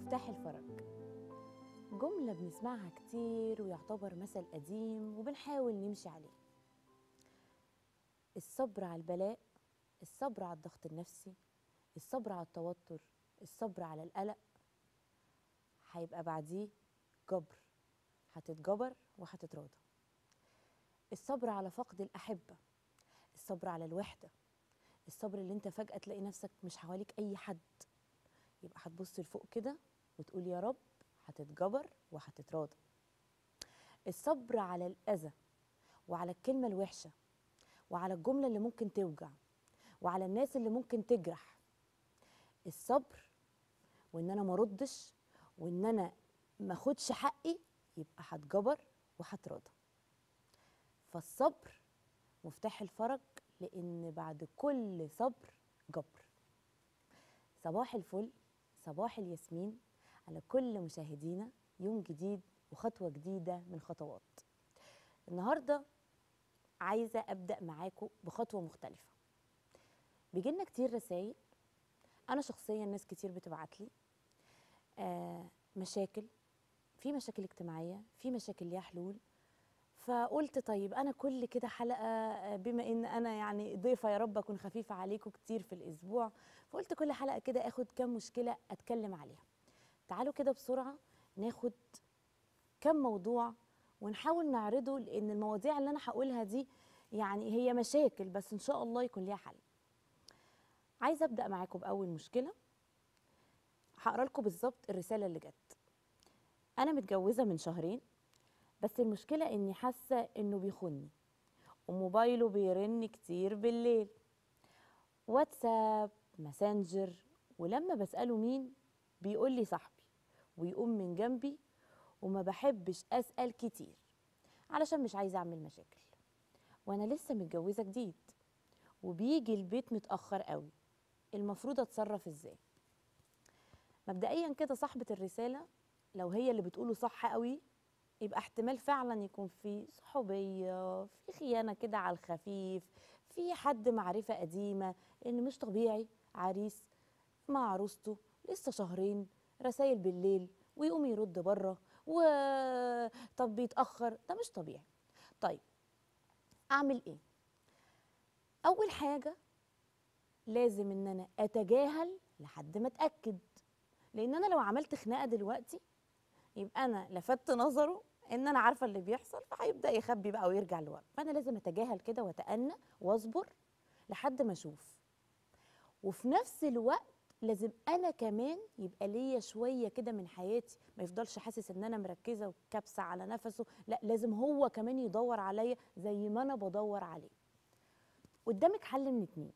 مفتاح الفرج جملة بنسمعها كتير ويعتبر مثل قديم وبنحاول نمشي عليه الصبر على البلاء الصبر على الضغط النفسي الصبر على التوتر الصبر على القلق هيبقى بعديه جبر هتتجبر وهتتراضى الصبر على فقد الأحبة الصبر على الوحدة الصبر اللي انت فجأة تلاقي نفسك مش حواليك أي حد يبقى هتبص لفوق كده وتقول يا رب هتتجبر وهتتراضى الصبر على الأذى وعلى الكلمة الوحشة وعلى الجملة اللي ممكن توجع وعلى الناس اللي ممكن تجرح الصبر وان انا ما ردش وان انا ما اخدش حقي يبقى هتجبر وهتراضى فالصبر مفتاح الفرج لان بعد كل صبر جبر صباح الفل صباح الياسمين على كل مشاهدينا يوم جديد وخطوه جديده من خطوات النهارده عايزه ابدا معاكم بخطوه مختلفه بيجيلنا كتير رسائل انا شخصيا ناس كتير بتبعت لي آه مشاكل في مشاكل اجتماعيه في مشاكل ليها حلول فقلت طيب انا كل كده حلقه آه، بما ان انا يعني ضيفه يا رب اكون خفيفه عليكم كتير في الاسبوع فقلت كل حلقه كده اخد كام مشكله اتكلم عليها تعالوا كده بسرعه ناخد كم موضوع ونحاول نعرضه لان المواضيع اللي انا هقولها دي يعني هي مشاكل بس ان شاء الله يكون ليها حل عايزه ابدا معاكم باول مشكله هقرا لكم بالظبط الرساله اللي جت انا متجوزه من شهرين بس المشكله اني حاسه انه بيخوني وموبايله بيرن كتير بالليل واتساب ماسنجر ولما بساله مين بيقول لي صاحبي ويقوم من جنبي وما بحبش اسال كتير علشان مش عايزه اعمل مشاكل وانا لسه متجوزه جديد وبيجي البيت متاخر قوي المفروض اتصرف ازاي مبدئيا كده صاحبه الرساله لو هي اللي بتقوله صح قوي يبقى احتمال فعلا يكون في صحوبيه في خيانه كده على الخفيف في حد معرفه قديمه لان مش طبيعي عريس مع عروسته لسه شهرين رسايل بالليل ويقوم يرد بره و طب بيتاخر ده مش طبيعي طيب اعمل ايه اول حاجه لازم ان انا اتجاهل لحد ما اتاكد لان انا لو عملت خناقه دلوقتي يبقى انا لفت نظره ان انا عارفه اللي بيحصل فهيبدا يخبي بقى ويرجع لورا فانا لازم اتجاهل كده واتأنى واصبر لحد ما اشوف وفي نفس الوقت لازم انا كمان يبقى ليا شويه كده من حياتي ما يفضلش حاسس ان انا مركزه وكابسه على نفسه لا لازم هو كمان يدور عليا زي ما انا بدور عليه قدامك حل من اتنين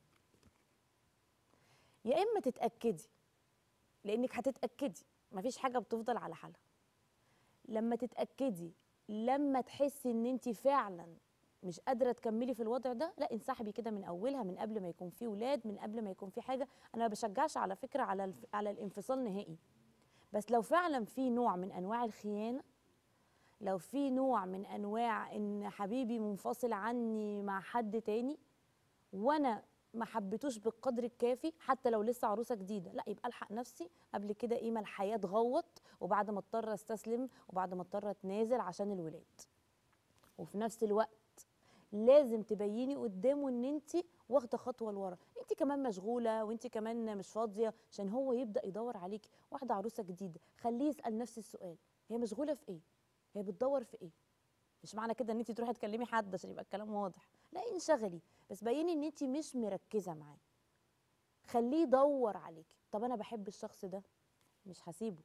يا اما تتاكدي لانك هتتاكدي مفيش حاجه بتفضل على حالها لما تتاكدي لما تحسي ان انت فعلا مش قادره تكملي في الوضع ده لا انسحبي كده من اولها من قبل ما يكون في ولاد من قبل ما يكون في حاجه انا ما بشجعش على فكره على الف... على الانفصال نهائي بس لو فعلا في نوع من انواع الخيانه لو في نوع من انواع ان حبيبي منفصل عني مع حد تاني وانا ما حبيتوش بالقدر الكافي حتى لو لسه عروسه جديده لا يبقى الحق نفسي قبل كده ايه ما الحياه تغوط وبعد ما اضطر استسلم وبعد ما اضطر اتنازل عشان الولاد وفي نفس الوقت لازم تبيني قدامه ان انت واخده خطوه لورا انت كمان مشغوله وانت كمان مش فاضيه عشان هو يبدا يدور عليكي واحده عروسه جديده خليه يسال نفس السؤال هي مشغوله في ايه هي بتدور في ايه مش معنى كده ان انت تروحي تكلمي حد عشان يبقى الكلام واضح لا انشغلي بس بيني ان انت مش مركزه معاه خليه يدور عليكي طب انا بحب الشخص ده مش هسيبه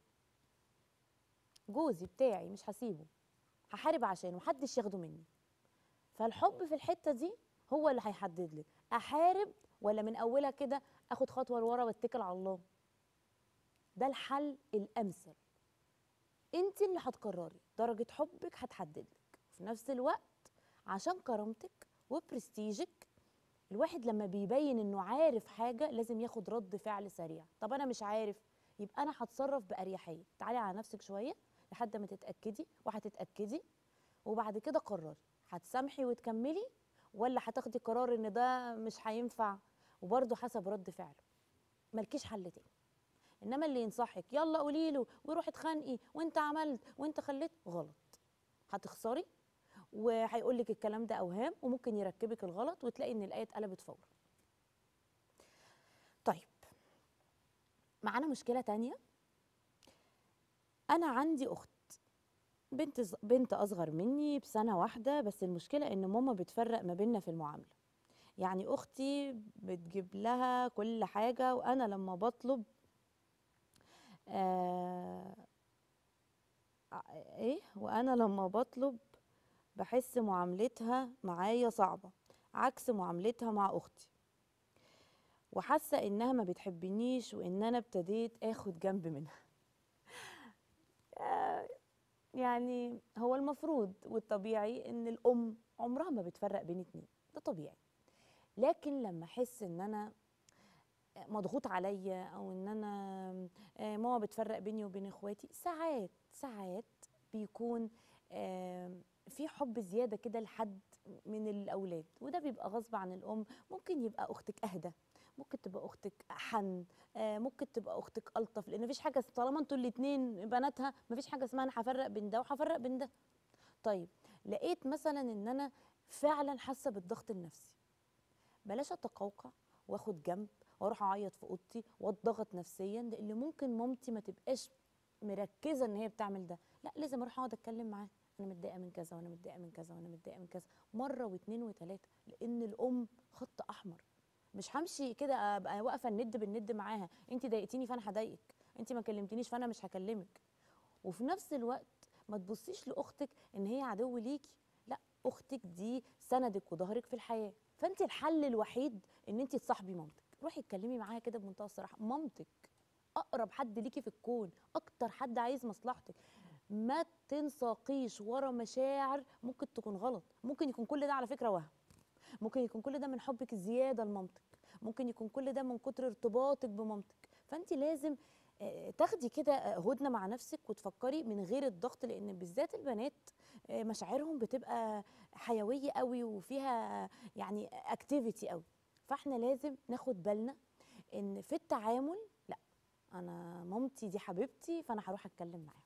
جوزي بتاعي مش هسيبه هحارب عشانه محدش ياخده مني فالحب في الحته دي هو اللي هيحدد لك احارب ولا من اولها كده اخد خطوه لورا واتكل على الله ده الحل الامثل انت اللي هتقرري درجه حبك هتحدد لك في نفس الوقت عشان كرامتك وبرستيجك الواحد لما بيبين انه عارف حاجه لازم ياخد رد فعل سريع طب انا مش عارف يبقى انا هتصرف باريحيه تعالي على نفسك شويه لحد ما تتاكدي وهتتاكدي وبعد كده قرري هتسامحي وتكملي ولا هتاخدي قرار ان ده مش هينفع وبرضه حسب رد فعله مالكيش حل تاني انما اللي ينصحك يلا قولي له وروحي اتخانقي وانت عملت وانت خليت غلط هتخسري وهيقول لك الكلام ده اوهام وممكن يركبك الغلط وتلاقي ان الايه اتقلبت فورا طيب معانا مشكله تانية انا عندي اخت بنت ز- بنت اصغر مني بسنه واحده بس المشكله ان ماما بتفرق ما بيننا في المعامله يعني اختي بتجيب لها كل حاجه وانا لما بطلب آه ع- ايه وانا لما بطلب بحس معاملتها معايا صعبه عكس معاملتها مع اختي وحاسه انها ما بتحبنيش وان انا ابتديت اخد جنب منها آه، يعني هو المفروض والطبيعي ان الام عمرها ما بتفرق بين اتنين ده طبيعي لكن لما احس ان انا مضغوط عليا او ان انا آه، ماما بتفرق بيني وبين اخواتي ساعات ساعات بيكون آم، في حب زياده كده لحد من الاولاد وده بيبقى غصب عن الام ممكن يبقى اختك اهدى ممكن تبقى اختك احن آه، ممكن تبقى اختك الطف لان مفيش حاجه طالما انتوا الاتنين بناتها مفيش حاجه اسمها انا هفرق بين ده وهفرق بين ده طيب لقيت مثلا ان انا فعلا حاسه بالضغط النفسي بلاش اتقوقع واخد جنب واروح اعيط في اوضتي واتضغط نفسيا لان ممكن مامتي ما تبقاش مركزه ان هي بتعمل ده لا لازم اروح اقعد اتكلم معاها انا متضايقه من كذا وانا متضايقه من كذا وانا متضايقه من كذا مره واثنين وثلاثه لان الام خط احمر مش همشي كده ابقى واقفه الند بالند معاها انت ضايقتيني فانا هضايقك انت ما كلمتنيش فانا مش هكلمك وفي نفس الوقت ما تبصيش لاختك ان هي عدو ليكي لا اختك دي سندك وظهرك في الحياه فانت الحل الوحيد ان انت تصاحبي مامتك روحي اتكلمي معاها كده بمنتهى الصراحه مامتك اقرب حد ليكي في الكون اكتر حد عايز مصلحتك ما تنساقيش ورا مشاعر ممكن تكون غلط ممكن يكون كل ده على فكره وهم ممكن يكون كل ده من حبك الزياده لمامتك ممكن يكون كل ده من كتر ارتباطك بمامتك فانت لازم آه، تاخدي كده آه، هدنه مع نفسك وتفكري من غير الضغط لان بالذات البنات آه، مشاعرهم بتبقى حيويه قوي وفيها يعني اكتيفيتي قوي فاحنا لازم ناخد بالنا ان في التعامل لا انا مامتي دي حبيبتي فانا هروح اتكلم معاها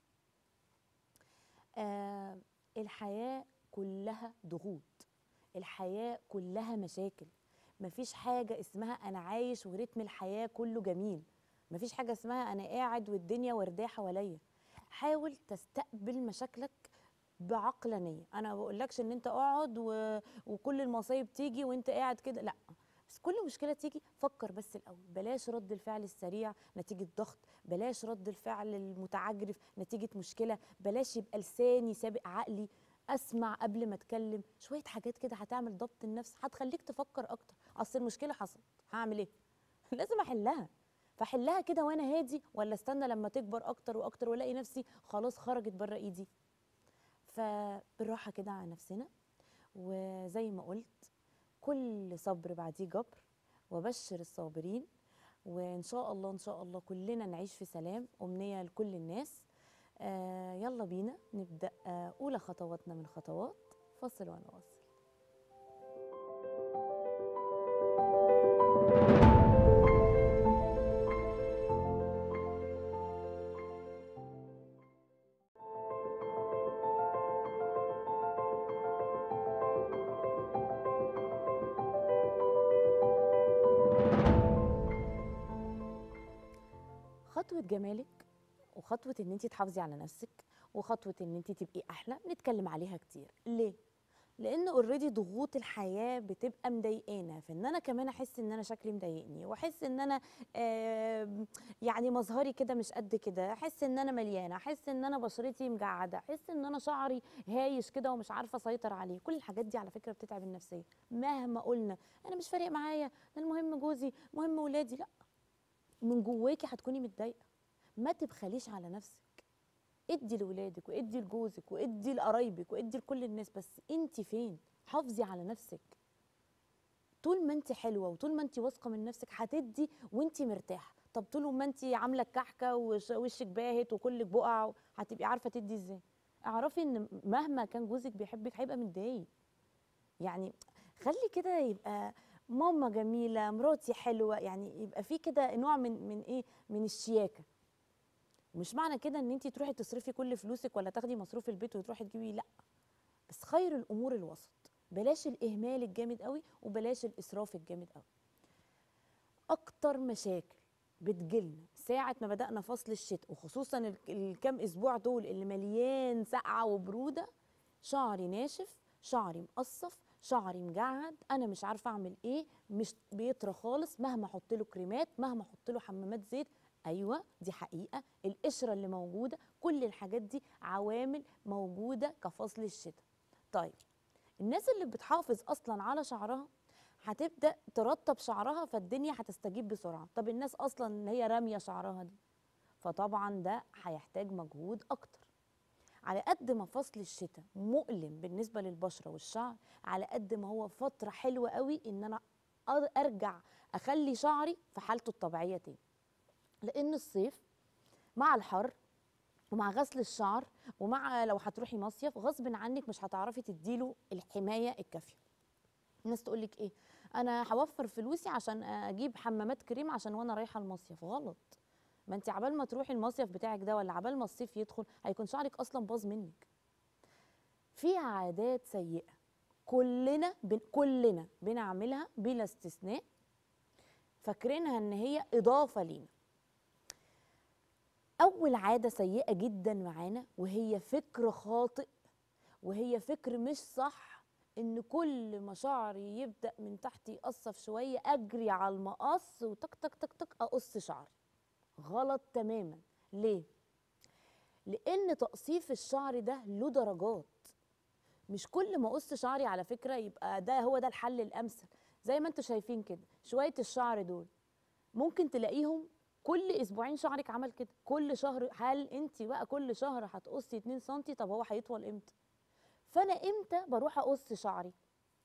آه الحياه كلها ضغوط الحياه كلها مشاكل مفيش حاجه اسمها انا عايش ورتم الحياه كله جميل مفيش حاجه اسمها انا قاعد والدنيا ورداه حواليا حاول تستقبل مشاكلك بعقلانيه انا ما بقولكش ان انت اقعد و... وكل المصايب تيجي وانت قاعد كده لا بس كل مشكله تيجي فكر بس الاول بلاش رد الفعل السريع نتيجه ضغط بلاش رد الفعل المتعجرف نتيجه مشكله بلاش يبقى لساني سابق عقلي اسمع قبل ما اتكلم شويه حاجات كده هتعمل ضبط النفس هتخليك تفكر اكتر اصل المشكله حصلت هعمل ايه لازم احلها فحلها كده وانا هادي ولا استنى لما تكبر اكتر واكتر والاقي نفسي خلاص خرجت بره ايدي فبالراحه كده على نفسنا وزي ما قلت كل صبر بعديه جبر وبشر الصابرين وان شاء الله ان شاء الله كلنا نعيش في سلام امنيه لكل الناس آه يلا بينا نبدا آه اولى خطواتنا من خطوات فصل ونواصل خطوه جمالك وخطوه ان انت تحافظي على نفسك وخطوه ان انت تبقي احلى نتكلم عليها كتير ليه لان اوريدي ضغوط الحياه بتبقى مضايقانا فان انا كمان احس ان انا شكلي مضايقني واحس ان انا آه يعني مظهري كده مش قد كده احس ان انا مليانه احس ان انا بشرتي مجعده احس ان انا شعري هايش كده ومش عارفه اسيطر عليه كل الحاجات دي على فكره بتتعب النفسيه مهما قلنا انا مش فارق معايا ده المهم جوزي مهم ولادي لا من جواكي هتكوني متضايقه ما تبخليش على نفسك ادي لولادك وادي لجوزك وادي لقرايبك وادي لكل الناس بس انت فين حافظي على نفسك طول ما انت حلوه وطول ما انت واثقه من نفسك هتدي وانت مرتاحه طب طول ما انت عامله الكحكه وش- وشك باهت وكلك بقع هتبقي عارفه تدي ازاي اعرفي ان مهما كان جوزك بيحبك هيبقى متضايق يعني خلي كده يبقى ماما جميله مراتي حلوه يعني يبقى في كده نوع من من ايه من الشياكه مش معنى كده ان انت تروحي تصرفي كل فلوسك ولا تاخدي مصروف البيت وتروحي تجيبي لا بس خير الامور الوسط بلاش الاهمال الجامد قوي وبلاش الاسراف الجامد قوي اكتر مشاكل بتجيلنا ساعة ما بدأنا فصل الشتاء وخصوصا ال- الكام أسبوع دول اللي مليان سقعة وبرودة شعري ناشف شعري مقصف شعري مجعد أنا مش عارفة أعمل إيه مش بيطرى خالص مهما أحط له كريمات مهما أحط له حمامات زيت أيوة دي حقيقة القشرة اللي موجودة كل الحاجات دي عوامل موجودة كفصل الشتاء طيب الناس اللي بتحافظ أصلا على شعرها هتبدا ترطب شعرها فالدنيا هتستجيب بسرعه طب الناس اصلا اللي هي راميه شعرها دي فطبعا ده هيحتاج مجهود اكتر على قد ما فصل الشتاء مؤلم بالنسبه للبشره والشعر على قد ما هو فتره حلوه قوي ان انا أر- ارجع اخلي شعري في حالته الطبيعيه تاني لان الصيف مع الحر ومع غسل الشعر ومع لو هتروحي مصيف غصب عنك مش هتعرفي تديله الحمايه الكافيه الناس تقول لك ايه انا هوفر فلوسي عشان اجيب حمامات كريم عشان وانا رايحه المصيف غلط ما انت عبال ما تروحي المصيف بتاعك ده ولا عبال ما الصيف يدخل هيكون شعرك اصلا باظ منك في عادات سيئه كلنا بن كلنا بنعملها بلا استثناء فاكرينها ان هي اضافه لينا اول عاده سيئه جدا معانا وهي فكر خاطئ وهي فكر مش صح ان كل ما شعري يبدا من تحت يقصف شويه اجري على المقص وتك تك تك تك اقص شعري غلط تماما ليه لان تقصيف الشعر ده له درجات مش كل ما اقص شعري على فكره يبقى ده هو ده الحل الامثل زي ما انتوا شايفين كده شويه الشعر دول ممكن تلاقيهم كل اسبوعين شعرك عمل كده كل شهر هل انت بقى كل شهر هتقصي 2 سم طب هو هيطول امتى فانا امتى بروح اقص شعري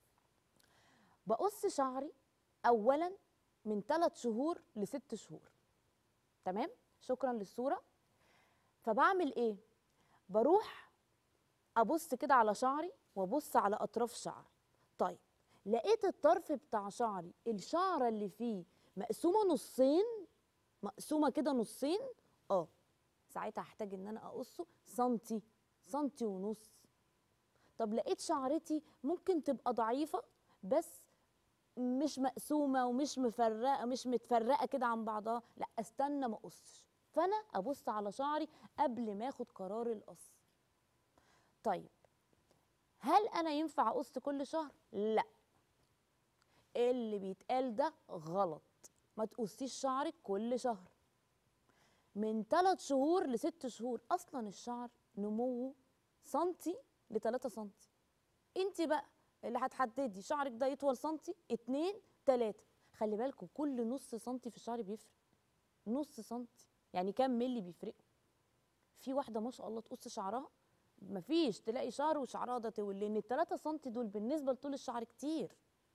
بقص شعري اولا من 3 شهور لست شهور تمام شكرا للصوره فبعمل ايه بروح ابص كده على شعري وابص على اطراف شعري طيب لقيت الطرف بتاع شعري الشعره اللي فيه مقسومه نصين مقسومه كده نصين اه ساعتها هحتاج ان انا اقصه سنتي سنتي ونص طب لقيت شعرتي ممكن تبقى ضعيفه بس مش مقسومه ومش مفرقه مش متفرقه كده عن بعضها لا استنى ما اقصش فانا ابص على شعري قبل ما اخد قرار القص طيب هل انا ينفع اقص كل شهر لا اللي بيتقال ده غلط ما تقصيش شعرك كل شهر من 3 شهور لست شهور اصلا الشعر نموه سنتي ل 3 سنتي انت بقى اللي هتحددي شعرك ده يطول سنتي اتنين تلاتة خلي بالكم كل نص سنتي في الشعر بيفرق نص سنتي يعني كام ملي بيفرقوا في واحده ما شاء الله تقص شعرها مفيش تلاقي شعر وشعرها ده طول لان التلاتة سنتي دول بالنسبه لطول الشعر كتير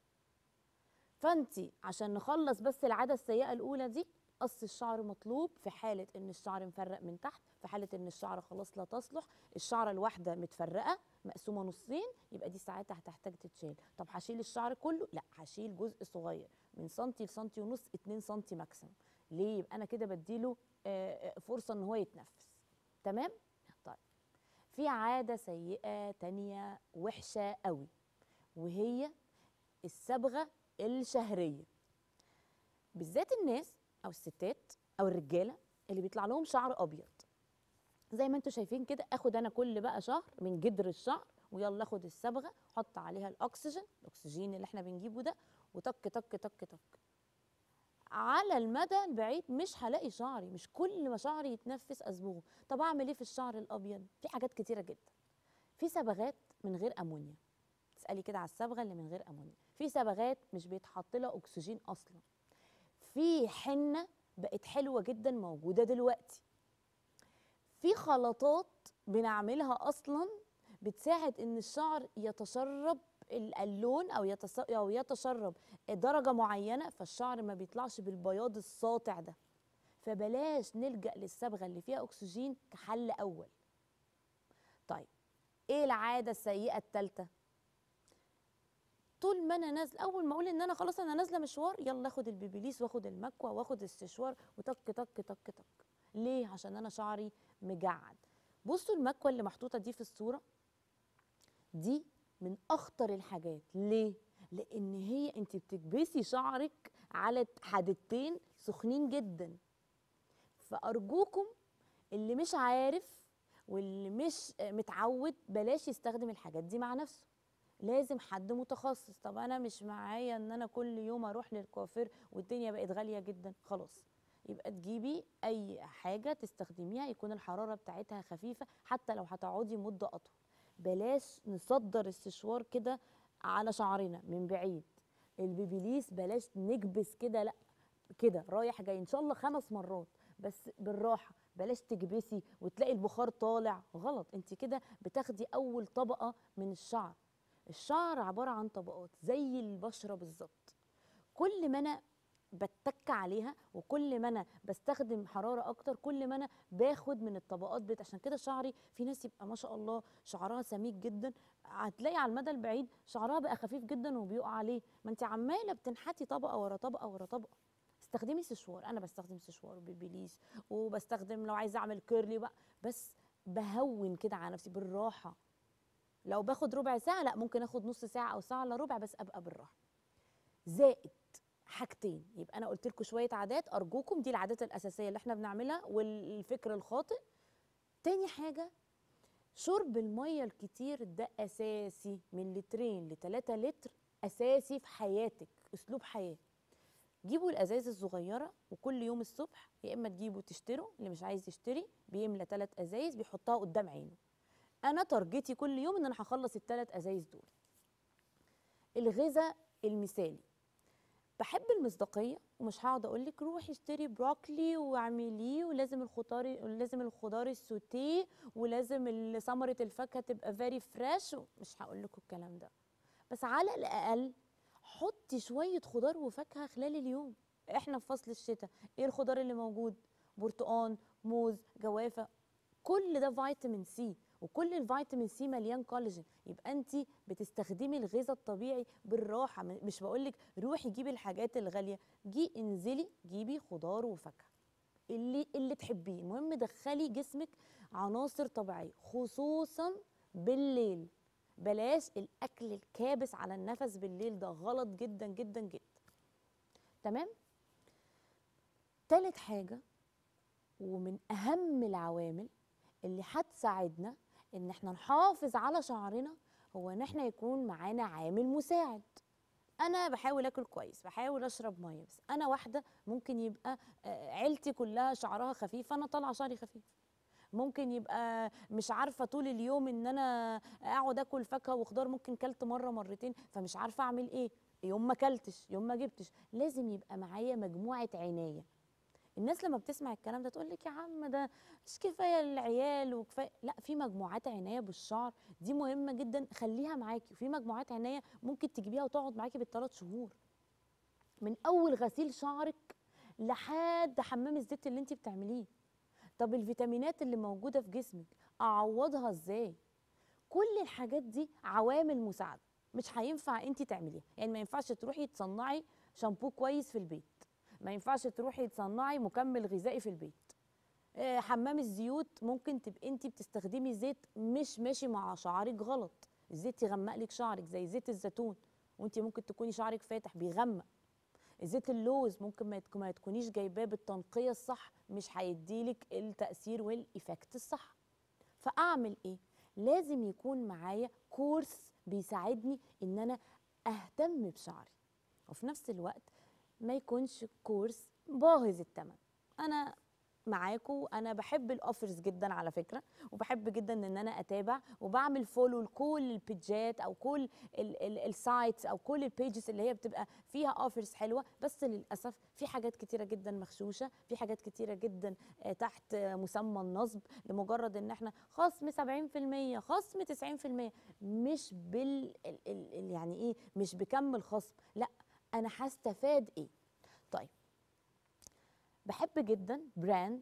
فانتي عشان نخلص بس العاده السيئه الاولى دي قص الشعر مطلوب في حاله ان الشعر مفرق من تحت في حاله ان الشعر خلاص لا تصلح الشعره الواحده متفرقه مقسومه نصين يبقى دي ساعتها هتحتاج تتشال طب هشيل الشعر كله لا هشيل جزء صغير من سنتي لسنتي ونص 2 سنتي ماكسيموم ليه يبقى انا كده بديله آه، آه، فرصه ان هو يتنفس تمام طيب في عاده سيئه تانية وحشه قوي وهي الصبغه الشهريه بالذات الناس او الستات او الرجاله اللي بيطلع لهم شعر ابيض زي ما انتم شايفين كده اخد انا كل بقى شهر من جدر الشعر ويلا اخد الصبغه احط عليها الاكسجين الاكسجين اللي احنا بنجيبه ده وتك تك تك تك على المدى البعيد مش هلاقي شعري مش كل ما شعري يتنفس اصبغه طب اعمل ايه في الشعر الابيض في حاجات كتيره جدا في صبغات من غير امونيا تسالي كده على الصبغه اللي من غير امونيا في صبغات مش بيتحط لها اكسجين اصلا في حنه بقت حلوه جدا موجوده دلوقتي في خلطات بنعملها اصلا بتساعد ان الشعر يتشرب ال- اللون او يتص... او يتشرب درجه معينه فالشعر ما بيطلعش بالبياض الساطع ده فبلاش نلجا للصبغه اللي فيها اكسجين كحل اول طيب ايه العاده السيئه الثالثه طول طول ما انا نازله اول ما اقول ان انا خلاص انا نازله مشوار يلا اخد البيبيليس واخد المكوى واخد السشوار وتك تك تك تك ليه عشان انا شعري مجعد بصوا المكوى اللي محطوطه دي في الصوره دي من اخطر الحاجات ليه لان هي انت بتكبسي شعرك على حدتين سخنين جدا فارجوكم اللي مش عارف واللي مش متعود بلاش يستخدم الحاجات دي مع نفسه لازم حد متخصص طب انا مش معايا ان انا كل يوم اروح للكوافير والدنيا بقت غاليه جدا خلاص يبقى تجيبي اي حاجه تستخدميها يكون الحراره بتاعتها خفيفه حتى لو هتقعدي مده اطول بلاش نصدر السشوار كده على شعرنا من بعيد البيبيليس بلاش نكبس كده لا كده رايح جاي ان شاء الله خمس مرات بس بالراحه بلاش تكبسي وتلاقي البخار طالع غلط انت كده بتاخدي اول طبقه من الشعر الشعر عباره عن طبقات زي البشره بالظبط كل ما انا بتك عليها وكل ما انا بستخدم حراره اكتر كل ما انا باخد من الطبقات بت عشان كده شعري في ناس يبقى ما شاء الله شعرها سميك جدا هتلاقي على المدى البعيد شعرها بقى خفيف جدا وبيقع عليه ما انت عماله بتنحتي طبقه ورا طبقه ورا طبقه استخدمي سشوار انا بستخدم سشوار وبيبيليس وبستخدم لو عايزه اعمل كيرلي بقى بس بهون كده على نفسي بالراحه لو باخد ربع ساعه لا ممكن اخد نص ساعه او ساعه الا ربع بس ابقى بالراحه زائد حاجتين يبقى انا قلت لكم شويه عادات ارجوكم دي العادات الاساسيه اللي احنا بنعملها والفكر الخاطئ تاني حاجه شرب الميه الكتير ده اساسي من لترين لتلاتة لتر اساسي في حياتك اسلوب حياه جيبوا الازايز الصغيره وكل يوم الصبح يا اما تجيبوا تشتروا اللي مش عايز يشتري بيملى ثلاث ازايز بيحطها قدام عينه انا تارجتي كل يوم ان انا هخلص الثلاث ازايز دول الغذاء المثالي بحب المصداقيه ومش هقعد اقول لك روحي اشتري بروكلي واعمليه ولازم الخضار لازم الخضار السوتيه ولازم ثمره الفاكهه تبقى فيري فريش مش هقول لكم الكلام ده بس على الاقل حطي شويه خضار وفاكهه خلال اليوم احنا في فصل الشتاء ايه الخضار اللي موجود برتقان موز جوافه كل ده فيتامين سي وكل الفيتامين سي مليان كولاجين يبقى انت بتستخدمي الغذاء الطبيعي بالراحه مش بقول لك روحي جيبي الحاجات الغاليه جي انزلي جيبي خضار وفاكهه اللي اللي تحبيه المهم دخلي جسمك عناصر طبيعيه خصوصا بالليل بلاش الاكل الكابس على النفس بالليل ده غلط جدا جدا جدا تمام تالت حاجه ومن اهم العوامل اللي هتساعدنا ان احنا نحافظ على شعرنا هو ان احنا يكون معانا عامل مساعد انا بحاول اكل كويس بحاول اشرب ميه بس انا واحده ممكن يبقى عيلتي كلها شعرها خفيف انا طالعه شعري خفيف ممكن يبقى مش عارفه طول اليوم ان انا اقعد اكل فاكهه وخضار ممكن كلت مره مرتين فمش عارفه اعمل ايه يوم ما كلتش يوم ما جبتش لازم يبقى معايا مجموعه عنايه الناس لما بتسمع الكلام ده تقول لك يا عم ده مش كفايه العيال وكفايه لا في مجموعات عنايه بالشعر دي مهمه جدا خليها معاكي وفي مجموعات عنايه ممكن تجيبيها وتقعد معاكي بالثلاث شهور من اول غسيل شعرك لحد حمام الزيت اللي انت بتعمليه طب الفيتامينات اللي موجوده في جسمك اعوضها ازاي كل الحاجات دي عوامل مساعده مش هينفع انت تعمليها يعني ما ينفعش تروحي تصنعي شامبو كويس في البيت ما ينفعش تروحي تصنعي مكمل غذائي في البيت آه حمام الزيوت ممكن تبقي انت بتستخدمي زيت مش ماشي مع شعرك غلط الزيت يغمق لك شعرك زي زيت الزيتون وانت ممكن تكوني شعرك فاتح بيغمق زيت اللوز ممكن ما, ما تكونيش جايباه بالتنقيه الصح مش هيديلك التاثير والايفكت الصح فاعمل ايه لازم يكون معايا كورس بيساعدني ان انا اهتم بشعري وفي نفس الوقت ما يكونش كورس باهظ الثمن انا معاكم انا بحب الاوفرز جدا على فكره وبحب جدا ان انا اتابع وبعمل فولو لكل البيجات او كل السايتس او كل البيجز اللي هي بتبقى فيها اوفرز حلوه بس للاسف في حاجات كتيره جدا مغشوشه في حاجات كتيره جدا تحت مسمى النصب لمجرد ان احنا خصم 70% خصم 90% مش بال يعني ايه مش بكم الخصم لا انا هستفاد ايه طيب بحب جدا براند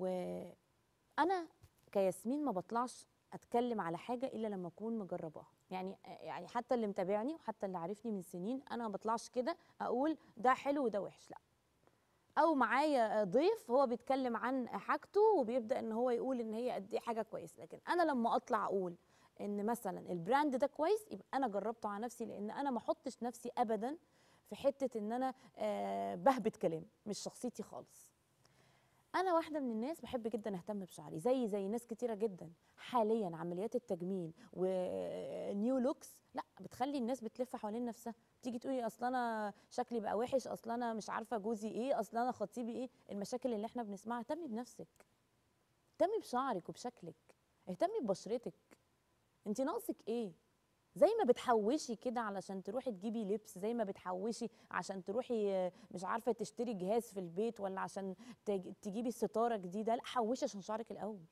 وانا كياسمين ما بطلعش اتكلم على حاجه الا لما اكون مجرباها يعني يعني حتى اللي متابعني وحتى اللي عارفني من سنين انا ما بطلعش كده اقول ده حلو وده وحش لا او معايا ضيف هو بيتكلم عن حاجته وبيبدا ان هو يقول ان هي قد ايه حاجه كويسه لكن انا لما اطلع اقول ان مثلا البراند ده كويس يبقى انا جربته على نفسي لان انا ما احطش نفسي ابدا في حته ان انا آه بهبت كلام مش شخصيتي خالص انا واحده من الناس بحب جدا اهتم بشعري زي زي ناس كتيره جدا حاليا عمليات التجميل ونيو لوكس لا بتخلي الناس بتلف حوالين نفسها تيجي تقولي اصل انا شكلي بقى وحش اصل انا مش عارفه جوزي ايه اصل انا خطيبي ايه المشاكل اللي احنا بنسمعها اهتمي بنفسك اهتمي بشعرك وبشكلك اهتمي ببشرتك انت ناقصك ايه زي ما بتحوشي كده علشان تروحي تجيبي لبس زي ما بتحوشي عشان تروحي مش عارفه تشتري جهاز في البيت ولا عشان تجيبي ستاره جديده لا حوشي عشان شعرك الاول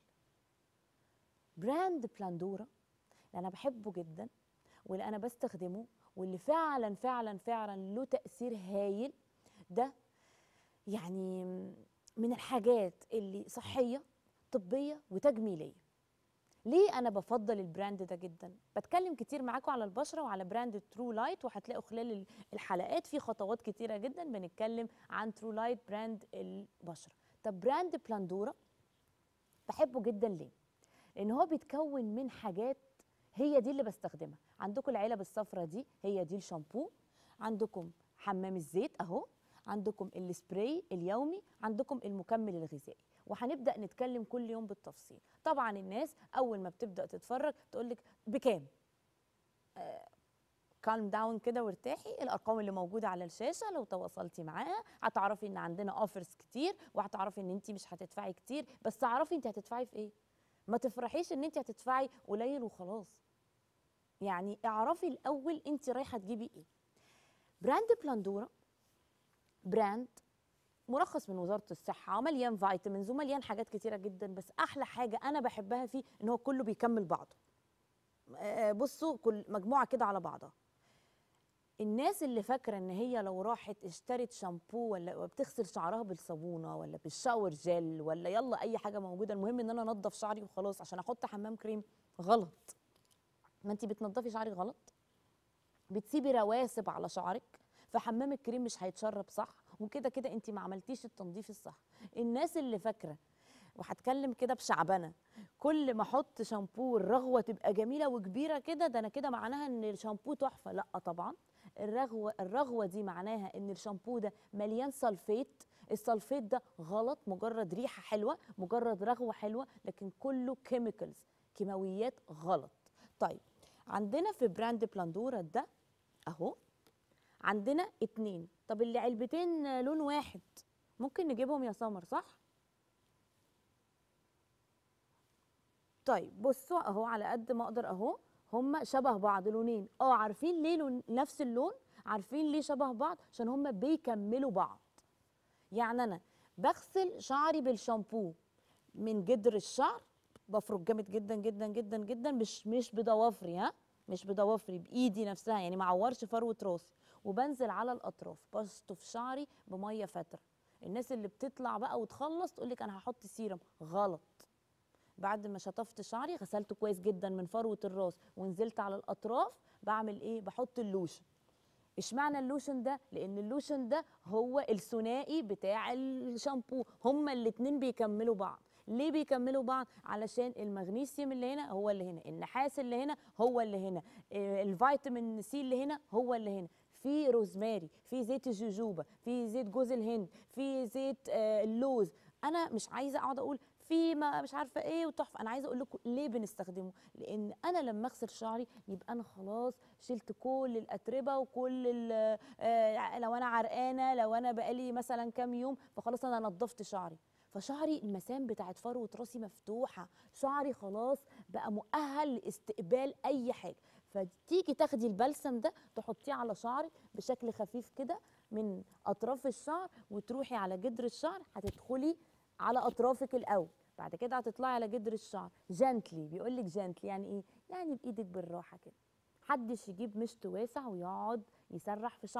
براند بلاندورا اللي انا بحبه جدا واللي انا بستخدمه واللي فعلا فعلا فعلا له تاثير هايل ده يعني من الحاجات اللي صحيه طبيه وتجميليه ليه انا بفضل البراند ده جدا بتكلم كتير معاكم على البشره وعلى براند ترو لايت وهتلاقوا خلال الحلقات في خطوات كتيره جدا بنتكلم عن ترو لايت براند البشره طب براند بلاندورا بحبه جدا ليه لان هو بيتكون من حاجات هي دي اللي بستخدمها عندكم العلب الصفرة دي هي دي الشامبو عندكم حمام الزيت اهو عندكم السبراي اليومي عندكم المكمل الغذائي وهنبدا نتكلم كل يوم بالتفصيل طبعا الناس اول ما بتبدا تتفرج تقول لك بكام كالم داون كده وارتاحي الارقام اللي موجوده على الشاشه لو تواصلتي معاها هتعرفي ان عندنا اوفرز كتير وهتعرفي ان انت مش هتدفعي كتير بس اعرفي انت هتدفعي في ايه ما تفرحيش ان انت هتدفعي قليل وخلاص يعني اعرفي الاول انت رايحه تجيبي ايه براند بلاندورا براند مرخص من وزاره الصحه مليان فيتامينز ومليان حاجات كتيره جدا بس احلى حاجه انا بحبها فيه ان هو كله بيكمل بعضه بصوا كل مجموعه كده على بعضها الناس اللي فاكره ان هي لو راحت اشترت شامبو ولا بتغسل شعرها بالصابونه ولا بالشاور جل ولا يلا اي حاجه موجوده المهم ان انا انضف شعري وخلاص عشان احط حمام كريم غلط ما انت بتنضفي شعرك غلط بتسيبي رواسب على شعرك فحمام الكريم مش هيتشرب صح وكده كده انت ما عملتيش التنظيف الصح الناس اللي فاكره وهتكلم كده بشعبنه كل ما احط شامبو الرغوه تبقى جميله وكبيره كده ده انا كده معناها ان الشامبو تحفه لا طبعا الرغوه الرغوه دي معناها ان الشامبو ده مليان سلفيت السلفيت ده غلط مجرد ريحه حلوه مجرد رغوه حلوه لكن كله كيميكالز كيماويات غلط طيب عندنا في براند بلاندورا ده اهو عندنا اتنين طب اللي علبتين لون واحد ممكن نجيبهم يا سمر صح طيب بصوا اهو على قد ما اقدر اهو هما شبه بعض لونين اه عارفين ليه لون نفس اللون عارفين ليه شبه بعض عشان هما بيكملوا بعض يعني انا بغسل شعري بالشامبو من جدر الشعر بفرك جامد جدا جدا جدا جدا مش مش بضوافري ها مش بضوافري بايدي نفسها يعني ما اعورش فروه راسي وبنزل على الاطراف بشطف شعري بميه فتره الناس اللي بتطلع بقى وتخلص تقول لك انا هحط سيرم غلط بعد ما شطفت شعري غسلته كويس جدا من فروه الراس ونزلت على الاطراف بعمل ايه بحط اللوشن اشمعنى اللوشن ده لان اللوشن ده هو الثنائي بتاع الشامبو هما الاتنين بيكملوا بعض ليه بيكملوا بعض علشان المغنيسيوم اللي هنا هو اللي هنا النحاس اللي هنا هو اللي هنا الفيتامين سي اللي هنا هو اللي هنا في روزماري في زيت الجوجوبا في زيت جوز الهند في زيت اللوز انا مش عايزه اقعد اقول في ما مش عارفه ايه وتحفه انا عايزه اقول لكم ليه بنستخدمه لان انا لما اغسل شعري يبقى انا خلاص شلت كل الاتربه وكل آه لو انا عرقانه لو انا بقالي مثلا كام يوم فخلاص انا نظفت شعري فشعري المسام بتاعت فروه راسي مفتوحه شعري خلاص بقى مؤهل لاستقبال اي حاجه فتيجي تاخدي البلسم ده تحطيه على شعرك بشكل خفيف كده من اطراف الشعر وتروحي على جدر الشعر هتدخلي على اطرافك الاول بعد كده هتطلعي على جدر الشعر جنتلي بيقول لك جنتلي يعني ايه يعني بايدك بالراحه كده محدش يجيب مشط واسع ويقعد يسرح في شعره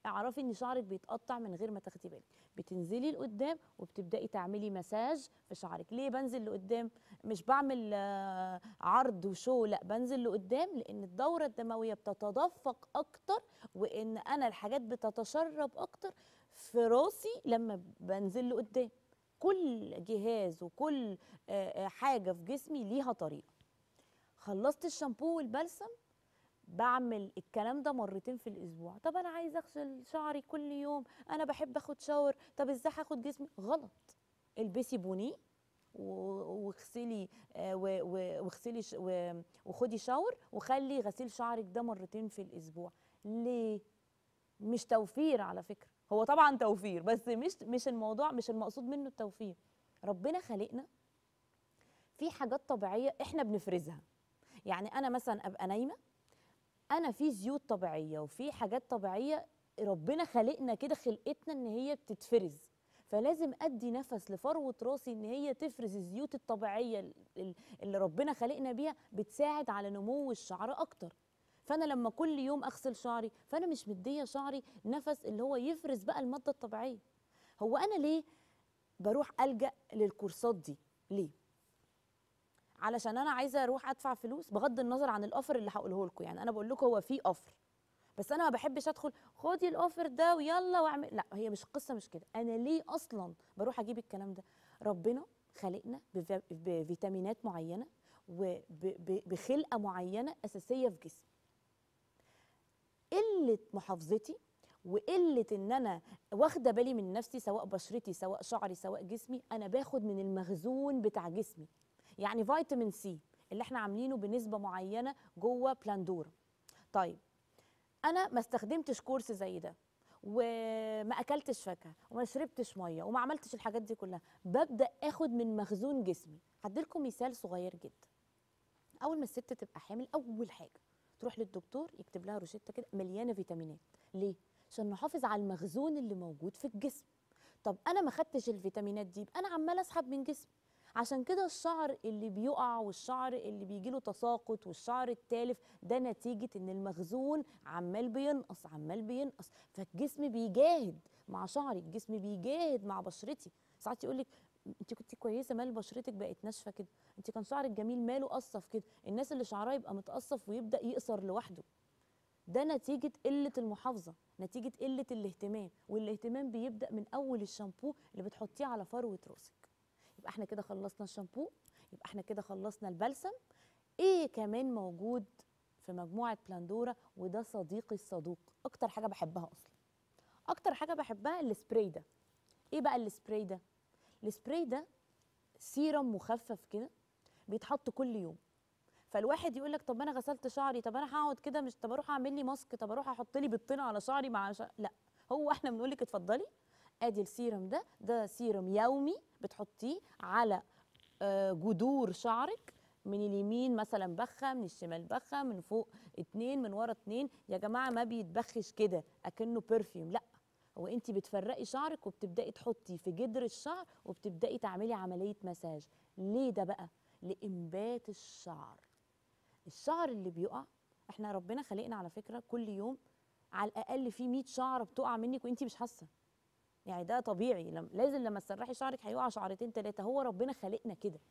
اعرفي ان شعرك بيتقطع من غير ما تاخدي بالك بتنزلي لقدام وبتبداي تعملي مساج في شعرك ليه بنزل لقدام مش بعمل آه، عرض وشو لا بنزل لقدام لان الدوره الدمويه بتتدفق اكتر وان انا الحاجات بتتشرب اكتر في راسي لما بنزل لقدام كل جهاز وكل آه، آه، حاجه في جسمي ليها طريقه خلصت الشامبو والبلسم بعمل الكلام ده مرتين في الاسبوع طب انا عايز اغسل شعري كل يوم انا بحب اخد شاور طب ازاي هاخد جسمي غلط البسي بونيه و- واغسلي آه، و- و- واغسلي ش- و- وخدي شاور وخلي غسيل شعرك ده مرتين في الاسبوع ليه مش توفير على فكره هو طبعا توفير بس مش مش الموضوع مش المقصود منه التوفير ربنا خلقنا في حاجات طبيعيه احنا بنفرزها يعني انا مثلا ابقى نايمه انا في زيوت طبيعيه وفي حاجات طبيعيه ربنا خلقنا كده خلقتنا ان هي بتتفرز فلازم ادي نفس لفروه راسي ان هي تفرز الزيوت الطبيعيه ال- ال- اللي ربنا خلقنا بيها بتساعد على نمو الشعر اكتر فانا لما كل يوم اغسل شعري فانا مش مديه شعري نفس اللي هو يفرز بقى الماده الطبيعيه هو انا ليه بروح الجا للكورسات دي ليه علشان انا عايزه اروح ادفع فلوس بغض النظر عن الاوفر اللي هقوله لكم يعني انا بقول لكم هو في اوفر بس انا ما بحبش ادخل خدي الاوفر ده ويلا واعمل لا هي مش القصه مش كده انا ليه اصلا بروح اجيب الكلام ده ربنا خلقنا بف- بفيتامينات معينه وبخلقه معينه اساسيه في جسمي قله محافظتي وقله ان انا واخده بالي من نفسي سواء بشرتي سواء شعري سواء جسمي انا باخد من المخزون بتاع جسمي يعني فيتامين سي اللي احنا عاملينه بنسبه معينه جوه بلاندورا طيب انا ما استخدمتش كورس زي ده وما اكلتش فاكهه وما شربتش ميه وما عملتش الحاجات دي كلها ببدا اخد من مخزون جسمي هديلكم مثال صغير جدا اول ما الست تبقى حامل اول حاجه تروح للدكتور يكتب لها روشته كده مليانه فيتامينات ليه عشان نحافظ على المخزون اللي موجود في الجسم طب انا ما خدتش الفيتامينات دي يبقى انا عماله اسحب من جسمي عشان كده الشعر اللي بيقع والشعر اللي بيجيله تساقط والشعر التالف ده نتيجة ان المخزون عمال بينقص عمال بينقص فالجسم بيجاهد مع شعري الجسم بيجاهد مع بشرتي ساعات يقولك انت كنت كويسه مال بشرتك بقت ناشفه كده انت كان شعرك جميل ماله قصف كده الناس اللي شعرها يبقى متقصف ويبدا يقصر لوحده ده نتيجة قلة المحافظة نتيجة قلة الاهتمام والاهتمام بيبدأ من أول الشامبو اللي بتحطيه على فروة راسك يبقى احنا كده خلصنا الشامبو يبقى احنا كده خلصنا البلسم ايه كمان موجود في مجموعة بلاندورا وده صديقي الصدوق اكتر حاجة بحبها اصلا اكتر حاجة بحبها السبراي ده ايه بقى السبراي ده السبراي ده سيرم مخفف كده بيتحط كل يوم فالواحد يقول لك طب انا غسلت شعري طب انا هقعد كده مش طب اروح اعمل لي ماسك طب اروح احط لي بيضتين على شعري مع شع... لا هو احنا بنقول لك اتفضلي ادي السيرم ده ده سيرم يومي بتحطيه على آه، جذور شعرك من اليمين مثلا بخه من الشمال بخه من فوق اتنين من ورا اتنين يا جماعه ما بيتبخش كده اكنه برفيوم لا هو انت بتفرقي شعرك وبتبداي تحطي في جدر الشعر وبتبداي تعملي عمليه مساج ليه ده بقى لانبات الشعر الشعر اللي بيقع احنا ربنا خلقنا على فكره كل يوم على الاقل في 100 شعره بتقع منك وانت مش حاسه يعني ده طبيعي لم لازم لما تسرحي شعرك هيقع شعرتين ثلاثه هو ربنا خلقنا كده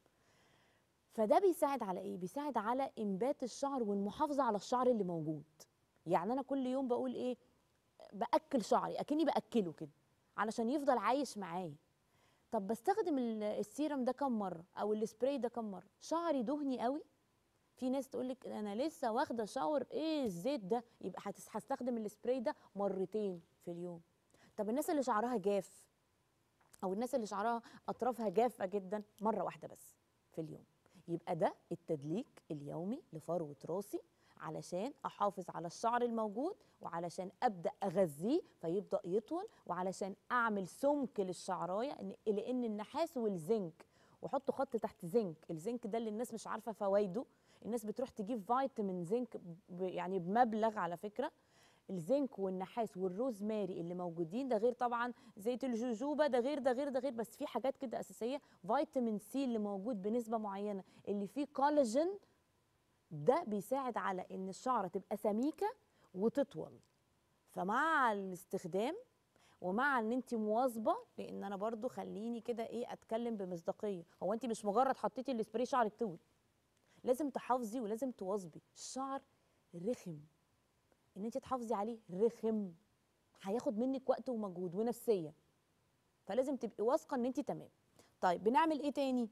فده بيساعد على ايه بيساعد على انبات الشعر والمحافظه على الشعر اللي موجود يعني انا كل يوم بقول ايه باكل شعري اكني باكله كده علشان يفضل عايش معايا طب بستخدم ال- السيرم ده كم مره او السبراي ده كم مره شعري دهني قوي في ناس تقول لك انا لسه واخده شاور ايه الزيت ده يبقى هتس- هستخدم السبراي ده مرتين في اليوم طب الناس اللي شعرها جاف او الناس اللي شعرها اطرافها جافه جدا مره واحده بس في اليوم يبقى ده التدليك اليومي لفروه راسي علشان احافظ على الشعر الموجود وعلشان ابدا اغذيه فيبدا يطول وعلشان اعمل سمك للشعرايه إن- لان النحاس والزنك وحطوا خط تحت زنك الزنك ده اللي الناس مش عارفه فوائده الناس بتروح تجيب فيتامين زنك ب- يعني بمبلغ على فكره الزنك والنحاس والروزماري اللي موجودين ده غير طبعا زيت الجوجوبا ده غير ده غير ده غير بس في حاجات كده اساسيه فيتامين سي اللي موجود بنسبه معينه اللي فيه كولاجين ده بيساعد على ان الشعره تبقى سميكه وتطول فمع الاستخدام ومع ان انت مواظبه لان انا برضو خليني كده ايه اتكلم بمصداقيه هو انت مش مجرد حطيتي السبراي شعرك طول لازم تحافظي ولازم تواظبي الشعر رخم ان انت تحافظي عليه رخم هياخد منك وقت ومجهود ونفسيه فلازم تبقي واثقه ان انت تمام طيب بنعمل ايه تاني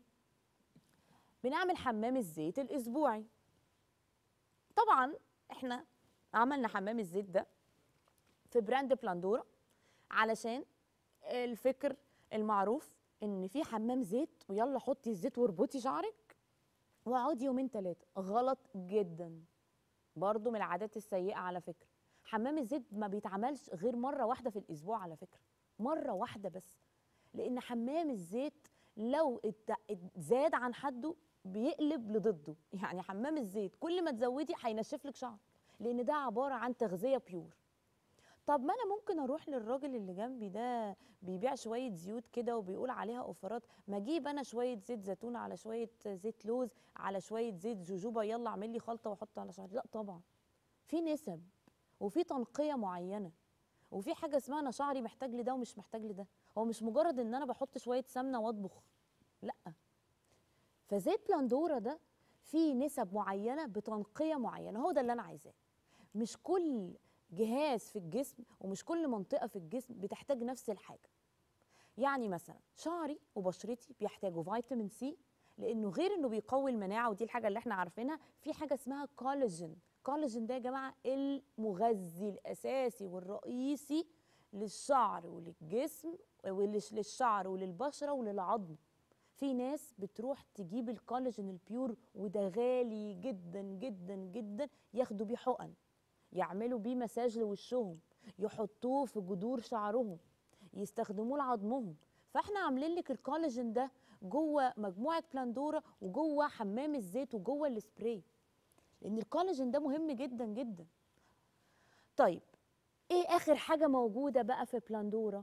بنعمل حمام الزيت الاسبوعي طبعا احنا عملنا حمام الزيت ده في براند بلاندورا علشان الفكر المعروف ان في حمام زيت ويلا حطي الزيت واربطي شعرك واقعدي يومين ثلاثه غلط جدا برضو من العادات السيئه على فكره حمام الزيت ما بيتعملش غير مره واحده في الاسبوع على فكره مره واحده بس لان حمام الزيت لو زاد عن حده بيقلب لضده يعني حمام الزيت كل ما تزودي هينشف لك شعرك لان ده عباره عن تغذيه بيور طب ما انا ممكن اروح للراجل اللي جنبي ده بيبيع شويه زيوت كده وبيقول عليها اوفرات ما اجيب انا شويه زيت زيتون على شويه زيت لوز على شويه زيت جوجوبا يلا اعمل لي خلطه واحط على شعري لا طبعا في نسب وفي تنقيه معينه وفي حاجه اسمها انا شعري محتاج لده ومش محتاج لده هو مش مجرد ان انا بحط شويه سمنه واطبخ لا فزيت بلاندورا ده فيه نسب معينه بتنقيه معينه هو ده اللي انا عايزاه مش كل جهاز في الجسم ومش كل منطقه في الجسم بتحتاج نفس الحاجه يعني مثلا شعري وبشرتي بيحتاجوا فيتامين سي لانه غير انه بيقوي المناعه ودي الحاجه اللي احنا عارفينها في حاجه اسمها كولاجين كولاجين ده يا جماعه المغذي الاساسي والرئيسي للشعر وللجسم وللشعر وللبشره وللعظم في ناس بتروح تجيب الكولاجين البيور وده غالي جدا جدا جدا ياخدوا بيه حقن يعملوا بيه مساج لوشهم يحطوه في جذور شعرهم يستخدموه لعظمهم فاحنا عاملين لك الكولاجين ده جوه مجموعه بلاندورا وجوه حمام الزيت وجوه السبراي لان الكولاجين ده مهم جدا جدا طيب ايه اخر حاجه موجوده بقى في بلاندورا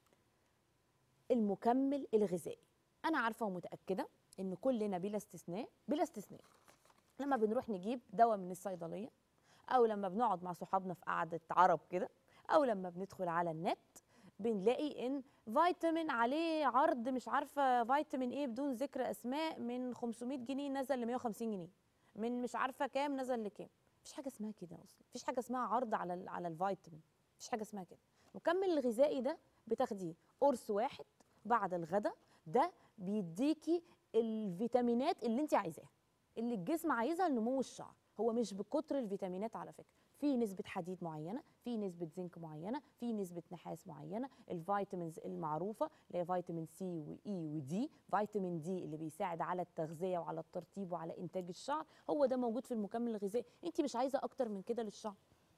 المكمل الغذائي انا عارفه ومتاكده ان كلنا بلا استثناء بلا استثناء لما بنروح نجيب دواء من الصيدليه او لما بنقعد مع صحابنا في قعده عرب كده او لما بندخل على النت بنلاقي ان فيتامين عليه عرض مش عارفه فيتامين ايه بدون ذكر اسماء من 500 جنيه نزل ل 150 جنيه من مش عارفه كام نزل لكام مفيش حاجه اسمها كده اصلا مفيش حاجه اسمها عرض على ال على الفيتامين مفيش حاجه اسمها كده المكمل الغذائي ده بتاخديه قرص واحد بعد الغداء ده بيديكي الفيتامينات اللي انت عايزاها اللي الجسم عايزها لنمو الشعر هو مش بكتر الفيتامينات على فكره في نسبة حديد معينة، في نسبة زنك معينة، في نسبة نحاس معينة، الفيتامينز المعروفة اللي هي فيتامين سي وإي ودي، فيتامين دي اللي بيساعد على التغذية وعلى الترطيب وعلى إنتاج الشعر، هو ده موجود في المكمل الغذائي، أنت مش عايزة أكتر من كده للشعر.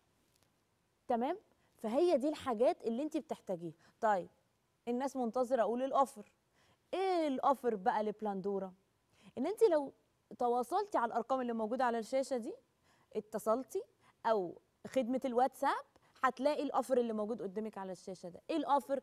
تمام؟ فهي دي الحاجات اللي أنت بتحتاجيها. طيب الناس منتظرة أقول الأوفر. إيه الأوفر بقى لبلاندورا؟ إن أنت لو تواصلتي على الأرقام اللي موجودة على الشاشة دي اتصلتي او خدمه الواتساب هتلاقي الاوفر اللي موجود قدامك على الشاشه ده ايه الاوفر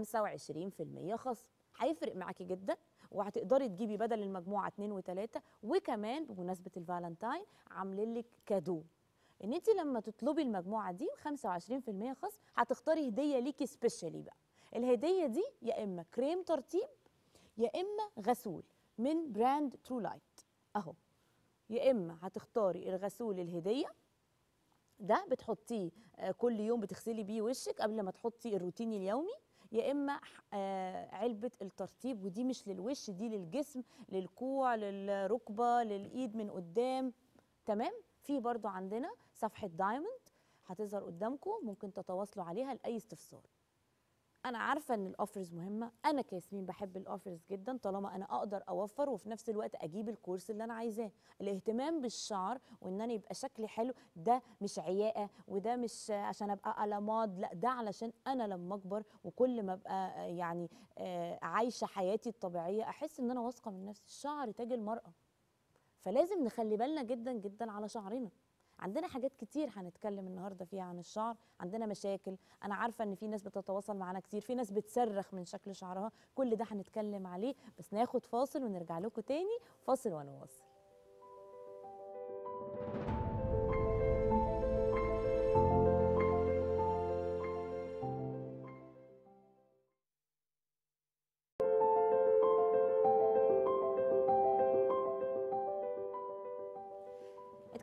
25% خصم هيفرق معاكي جدا وهتقدري تجيبي بدل المجموعه اتنين وتلاته وكمان بمناسبه الفالنتاين عاملين لك كادو ان انت لما تطلبي المجموعه دي 25% خصم هتختاري هديه ليكي سبيشالي بقى الهديه دي يا اما كريم ترطيب يا اما غسول من براند ترو لايت اهو يا اما هتختاري الغسول الهديه ده بتحطيه كل يوم بتغسلي بيه وشك قبل ما تحطي الروتين اليومي يا اما علبه الترطيب ودي مش للوش دي للجسم للكوع للركبه للايد من قدام تمام في برضو عندنا صفحه دايموند هتظهر قدامكم ممكن تتواصلوا عليها لاي استفسار انا عارفه ان الاوفرز مهمه انا كياسمين بحب الاوفرز جدا طالما انا اقدر اوفر وفي نفس الوقت اجيب الكورس اللي انا عايزاه الاهتمام بالشعر وان انا يبقى شكلي حلو ده مش عياقه وده مش عشان ابقى الاماد لا ده علشان انا لما اكبر وكل ما ابقى يعني عايشه حياتي الطبيعيه احس ان انا واثقه من نفسي الشعر تاج المراه فلازم نخلي بالنا جدا جدا على شعرنا عندنا حاجات كتير هنتكلم النهارده فيها عن الشعر عندنا مشاكل انا عارفه ان في ناس بتتواصل معانا كتير في ناس بتصرخ من شكل شعرها كل ده هنتكلم عليه بس ناخد فاصل ونرجع لكم تاني فاصل ونواصل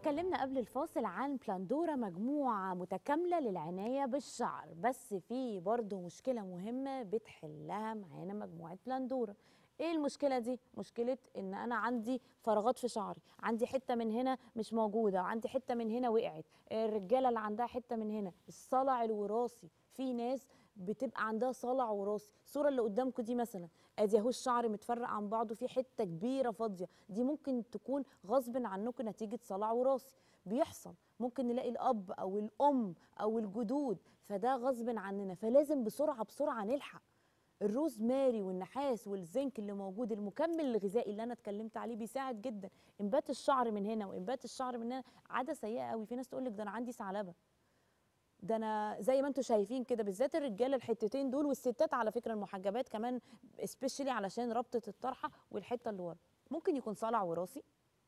اتكلمنا قبل الفاصل عن بلاندورا مجموعة متكاملة للعناية بالشعر بس في برضه مشكلة مهمة بتحلها معانا مجموعة بلاندورا ايه المشكلة دي؟ مشكلة ان انا عندي فراغات في شعري عندي حتة من هنا مش موجودة عندي حتة من هنا وقعت الرجالة اللي عندها حتة من هنا الصلع الوراثي في ناس بتبقى عندها صلع وراثي الصوره اللي قدامكم دي مثلا ادي اهو الشعر متفرق عن بعضه في حته كبيره فاضيه دي ممكن تكون غصب عنكم نتيجه صلع وراثي بيحصل ممكن نلاقي الاب او الام او الجدود فده غصب عننا فلازم بسرعه بسرعه نلحق الروزماري والنحاس والزنك اللي موجود المكمل الغذائي اللي انا اتكلمت عليه بيساعد جدا انبات الشعر من هنا وانبات الشعر من هنا عاده سيئه قوي في ناس تقول لك ده انا عندي ثعلبه ده انا زي ما انتم شايفين كده بالذات الرجاله الحتتين دول والستات على فكره المحجبات كمان سبيشالي علشان ربطه الطرحه والحته اللي ورا ممكن يكون صلع وراثي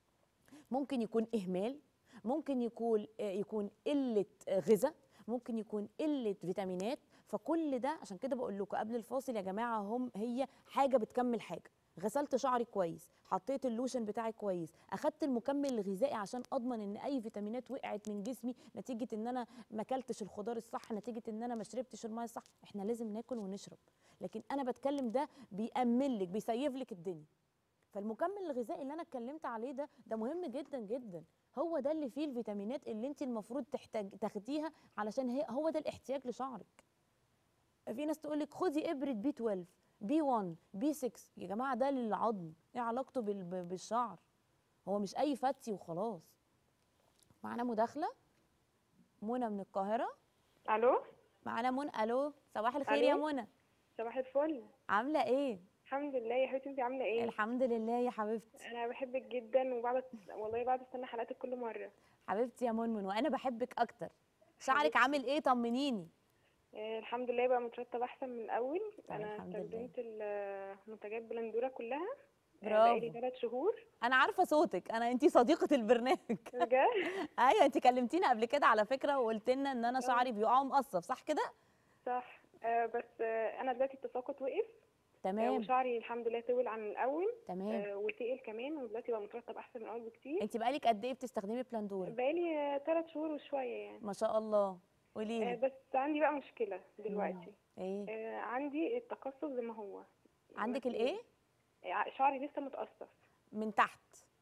ممكن يكون اهمال ممكن يكون يكون قله غذاء ممكن يكون قله فيتامينات فكل ده عشان كده بقول لكم قبل الفاصل يا جماعه هم هي حاجه بتكمل حاجه غسلت شعري كويس حطيت اللوشن بتاعي كويس اخدت المكمل الغذائي عشان اضمن ان اي فيتامينات وقعت من جسمي نتيجه ان انا ما اكلتش الخضار الصح نتيجه ان انا ما شربتش الميه الصح احنا لازم ناكل ونشرب لكن انا بتكلم ده بيأمن لك بيسيف لك الدنيا فالمكمل الغذائي اللي انا اتكلمت عليه ده ده مهم جدا جدا هو ده اللي فيه الفيتامينات اللي انت المفروض تحتاج تاخديها علشان هي هو ده الاحتياج لشعرك في ناس تقول لك خدي ابره بي 12 بي 1 بي 6 يا جماعه ده للعظم ايه علاقته بال- بالشعر هو مش اي فتي وخلاص معانا مداخله منى من القاهره الو معانا منى الو صباح الخير يا ألو؟ منى صباح الفل عامله ايه الحمد لله يا حبيبتي انت عامله ايه الحمد لله يا حبيبتي انا بحبك جدا وبقعد والله بقعد استنى حلقاتك كل مره حبيبتي يا منمن وانا بحبك اكتر شعرك حبيبتي. عامل ايه طمنيني آه الحمد لله بقى مترتب احسن من الاول طيب، انا الحمد لله. استخدمت المنتجات بلندوره كلها آه، برافو. بقالي ثلاث شهور انا عارفه صوتك انا انتي صديقه البرنامج بجد ايوه انتي كلمتينا قبل كده على فكره وقلت لنا ان انا آه. شعري بيقع مقصف صح كده صح آه بس آه انا دلوقتي التساقط وقف آه تمام وشعري الحمد لله طول عن الاول تمام آه وتقل كمان ودلوقتي بقى مترتب احسن من الاول بكتير انتي بقالك قد ايه بتستخدمي بلاندورا بقالي ثلاث شهور وشويه يعني ما شاء الله قولي آه لي بس عندي بقى مشكله دلوقتي ايه آه عندي التقصف زي ما هو عندك يعني الايه ع- شعري لسه متقصف من تحت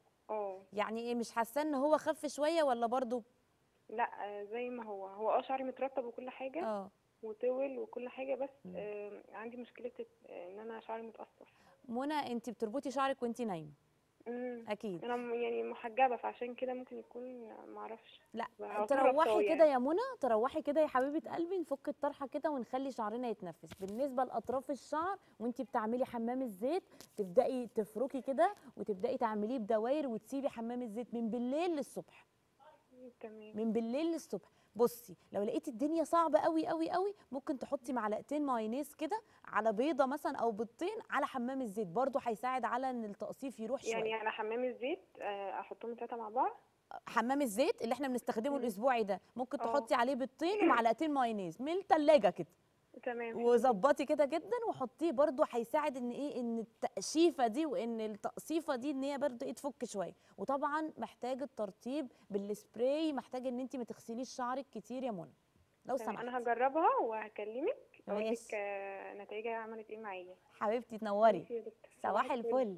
اه يعني ايه مش حاسه ان هو خف شويه ولا برضو لا آه، زي ما هو هو اه شعري مترطب وكل حاجه اه وطول وكل حاجه بس مم. آه عندي مشكله آه، ان انا شعري متقصف منى انتي بتربطي شعرك وانتي نايمه امم اكيد انا م- يعني محجبه فعشان كده ممكن يكون آه، معرفش لا على طول تروحي ربطاه كده يعني. يا منى تروحي كده يا حبيبه قلبي نفك الطرحه كده ونخلي شعرنا يتنفس بالنسبه لاطراف الشعر وانت بتعملي حمام الزيت تبداي تفركي كده وتبداي تعمليه بدوائر وتسيبي حمام الزيت من بالليل للصبح تمام من بالليل للصبح بصي لو لقيتي الدنيا صعبه قوي قوي قوي ممكن تحطي معلقتين مايونيز كده على بيضه مثلا او بيضتين على حمام الزيت برضو هيساعد على ان التقصيف يروح شويه يعني على حمام الزيت آه، احطهم التلاته مع بعض حمام الزيت اللي احنا بنستخدمه مم. الاسبوعي ده ممكن اه. تحطي عليه بيضتين ومعلقتين مايونيز من التلاجة كده تمام وظبطي كده جدا وحطيه برضو هيساعد ان ايه ان التقشيفه دي وان التقصيفه دي ان هي برضو ايه تفك شويه وطبعا محتاج الترطيب بالسبراي محتاج ان انت ما تغسليش شعرك كتير يا منى لو تمام انا سمحتي هجربها وهكلمك اقول ماشي. لك آه، نتائجها عملت ايه معايا حبيبتي تنوري ماشي يا دكتور. صباح الفل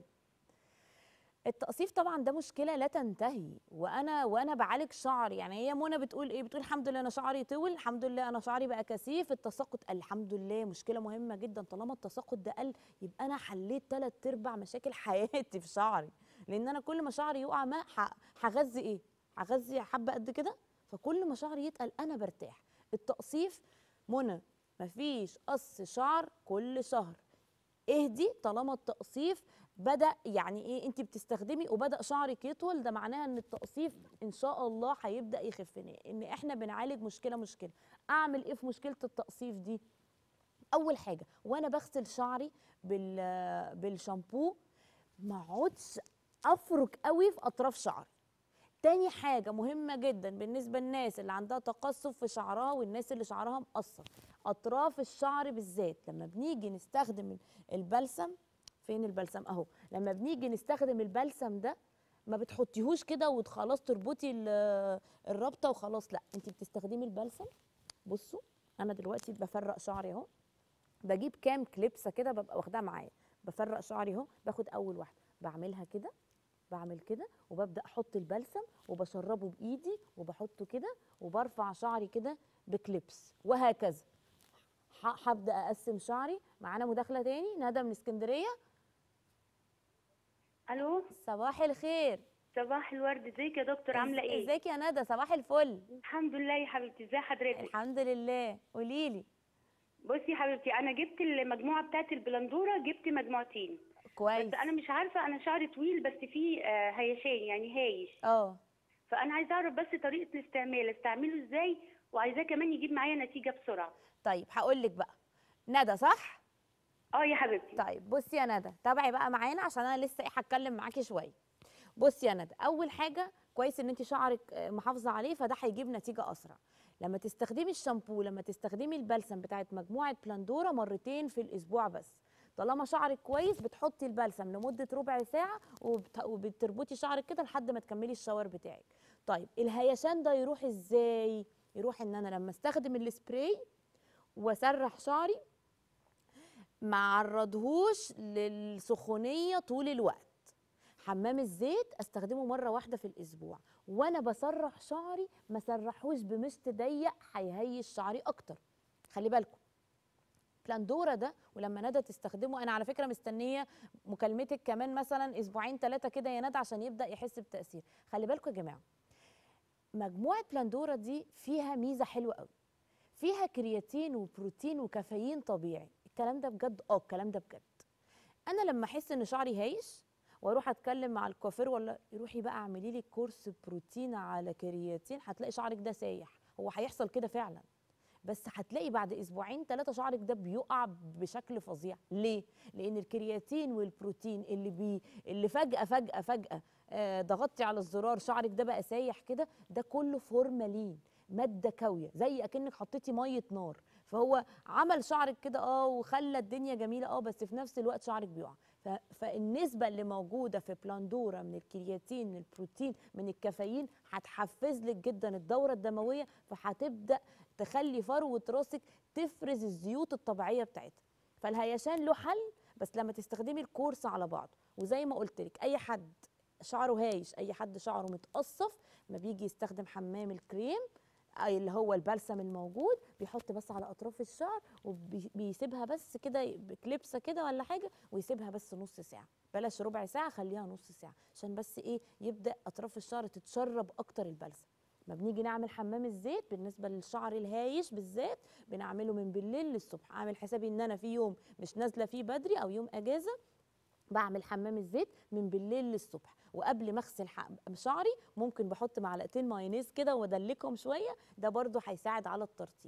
التقصيف طبعا ده مشكله لا تنتهي وانا وانا بعالج شعري يعني هي منى بتقول ايه بتقول الحمد لله انا شعري طول الحمد لله انا شعري بقى كثيف التساقط قل الحمد لله مشكله مهمه جدا طالما التساقط ده قل يبقى انا حليت ثلاث ارباع مشاكل حياتي في شعري لان انا كل ما شعري يقع ما ح- هغذي ايه هغذي حبه قد كده فكل ما شعري يتقل انا برتاح التقصيف منى مفيش قص شعر كل شهر اهدي طالما التقصيف بدا يعني ايه انت بتستخدمي وبدا شعرك يطول ده معناها ان التقصيف ان شاء الله هيبدا يخف إن- ان احنا بنعالج مشكله مشكله اعمل ايه في مشكله التقصيف دي اول حاجه وانا بغسل شعري بال بالشامبو ما اقعدش افرك قوي في اطراف شعري تاني حاجة مهمة جدا بالنسبة للناس اللي عندها تقصف في شعرها والناس اللي شعرها مقصر أطراف الشعر بالذات لما بنيجي نستخدم البلسم فين البلسم أهو لما بنيجي نستخدم البلسم ده ما بتحطيهوش كده وخلاص تربطي ال- الرابطه وخلاص لا انت بتستخدمي البلسم بصوا انا دلوقتي بفرق شعري اهو بجيب كام كليبسه كده ببقى واخداها معايا بفرق شعري اهو باخد اول واحده بعملها كده بعمل كده وببدا احط البلسم وبشربه بايدي وبحطه كده وبرفع شعري كده بكليبس وهكذا ح- هبدا اقسم شعري معانا مداخله تاني ندى من اسكندريه الو صباح الخير صباح الورد ازيك يا دكتور عامله إز- ايه ازيك يا ندى صباح الفل الحمد لله يا حبيبتي ازي حضرتك الحمد لله قولي لي بصي يا حبيبتي انا جبت المجموعه بتاعت البلندوره جبت مجموعتين كويس بس انا مش عارفه انا شعري طويل بس فيه آه، هيشان يعني هايش اه فانا عايزه اعرف بس طريقه الاستعمال استعمله ازاي وعايزاه كمان يجيب معايا نتيجه بسرعه طيب هقول لك بقى ندى صح اه يا حبيبتي طيب بصي يا ندى تابعي بقى معانا عشان انا لسه ايه هتكلم معاكي شويه بصي يا ندى اول حاجه كويس ان انت شعرك آه، محافظه عليه فده هيجيب نتيجه اسرع لما تستخدمي الشامبو لما تستخدمي البلسم بتاعت مجموعه بلاندورا مرتين في الاسبوع بس طالما شعرك كويس بتحطي البلسم لمده ربع ساعه وبت... وبتربطي شعرك كده لحد ما تكملي الشاور بتاعك طيب الهيشان ده يروح ازاي يروح ان انا لما استخدم السبراي واسرح شعري ما عرضهوش للسخونيه طول الوقت حمام الزيت استخدمه مره واحده في الاسبوع وانا بسرح شعري ما سرحوش بمشط ضيق هيهيش شعري اكتر خلي بالكم بلاندورا ده ولما ندى تستخدمه انا على فكره مستنيه مكالمتك كمان مثلا اسبوعين ثلاثه كده يا ندى عشان يبدا يحس بتاثير خلي بالكم يا جماعه مجموعه بلاندورا دي فيها ميزه حلوه قوي فيها كرياتين وبروتين وكافيين طبيعي الكلام ده بجد اه الكلام ده بجد انا لما احس ان شعري هايش واروح اتكلم مع الكوافير ولا روحي بقى اعملي لي كورس بروتين على كرياتين هتلاقي شعرك ده سايح هو هيحصل كده فعلا بس هتلاقي بعد اسبوعين ثلاثه شعرك ده بيقع بشكل فظيع ليه لان الكرياتين والبروتين اللي بي اللي فجاه فجاه فجاه آه ضغطتي على الزرار شعرك ده بقى سايح كده ده كله فورمالين ماده كاويه زي اكنك حطيتي ميه نار فهو عمل شعرك كده اه وخلى الدنيا جميله اه بس في نفس الوقت شعرك بيقع ف- فالنسبه اللي موجوده في بلاندورا من الكرياتين من البروتين من الكافيين هتحفز لك جدا الدوره الدمويه فهتبدا تخلي فروه راسك تفرز الزيوت الطبيعيه بتاعتها فالهيشان له حل بس لما تستخدمي الكورس على بعضه وزي ما قلت لك اي حد شعره هايش اي حد شعره متقصف ما بيجي يستخدم حمام الكريم أي اللي هو البلسم الموجود بيحط بس على اطراف الشعر وبيسيبها بس كده بكليبسه كده ولا حاجه ويسيبها بس نص ساعه بلاش ربع ساعه خليها نص ساعه عشان بس ايه يبدا اطراف الشعر تتشرب اكتر البلسم ما بنيجي نعمل حمام الزيت بالنسبه للشعر الهايش بالذات بنعمله من بالليل للصبح عامل حسابي ان انا في يوم مش نازله فيه بدري او يوم اجازه بعمل حمام الزيت من بالليل للصبح وقبل ما اغسل ح- شعري ممكن بحط معلقتين مايونيز كده وادلكهم شويه ده برضو هيساعد على الترطيب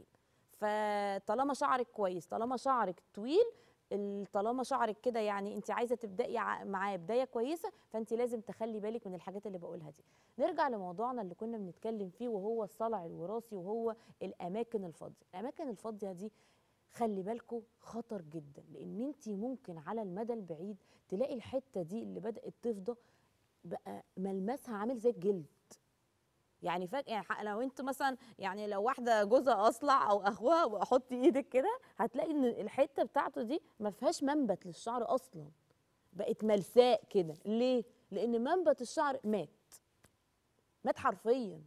فطالما شعرك كويس طالما شعرك طويل ال- طالما شعرك كده يعني انت عايزه تبداي ع- معاه بدايه كويسه فانت لازم تخلي بالك من الحاجات اللي بقولها دي نرجع لموضوعنا اللي كنا بنتكلم فيه وهو الصلع الوراثي وهو الاماكن الفاضيه الاماكن الفاضيه دي خلي بالكم خطر جدا لان انت ممكن على المدى البعيد تلاقي الحته دي اللي بدات تفضى بقى ملمسها عامل زي الجلد يعني فجأة يعني ح- لو انت مثلا يعني لو واحده جوزها اصلع او اخوها واحط ايدك كده هتلاقي ان الحته بتاعته دي ما فيهاش منبت للشعر اصلا بقت ملساء كده ليه لان منبت الشعر مات مات حرفيا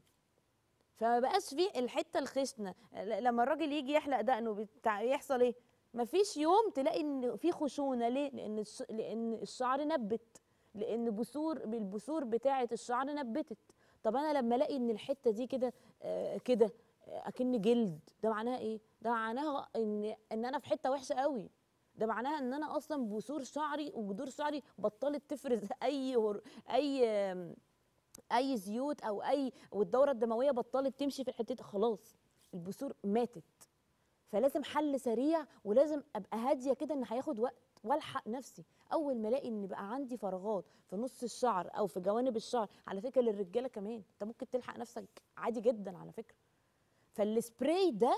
فما بقاش فيه الحته الخشنه ل- لما الراجل يجي يحلق دقنه بتاع يحصل ايه مفيش يوم تلاقي ان في خشونه ليه لان الش... لان الشعر نبت لان بثور البثور بتاعه الشعر نبتت طب انا لما الاقي ان الحته دي كده آه كده آه، اكن جلد ده معناها ايه ده معناها ان ان انا في حته وحشه قوي ده معناها ان انا اصلا بثور شعري وجذور شعري بطلت تفرز اي هر... اي آم، اي زيوت او اي والدوره الدمويه بطلت تمشي في الحته دي، خلاص البثور ماتت فلازم حل سريع ولازم ابقى هاديه كده ان هياخد وقت والحق نفسي اول ما الاقي ان بقى عندي فراغات في نص الشعر او في جوانب الشعر على فكره للرجاله كمان انت ممكن تلحق نفسك عادي جدا على فكره فالسبراي ده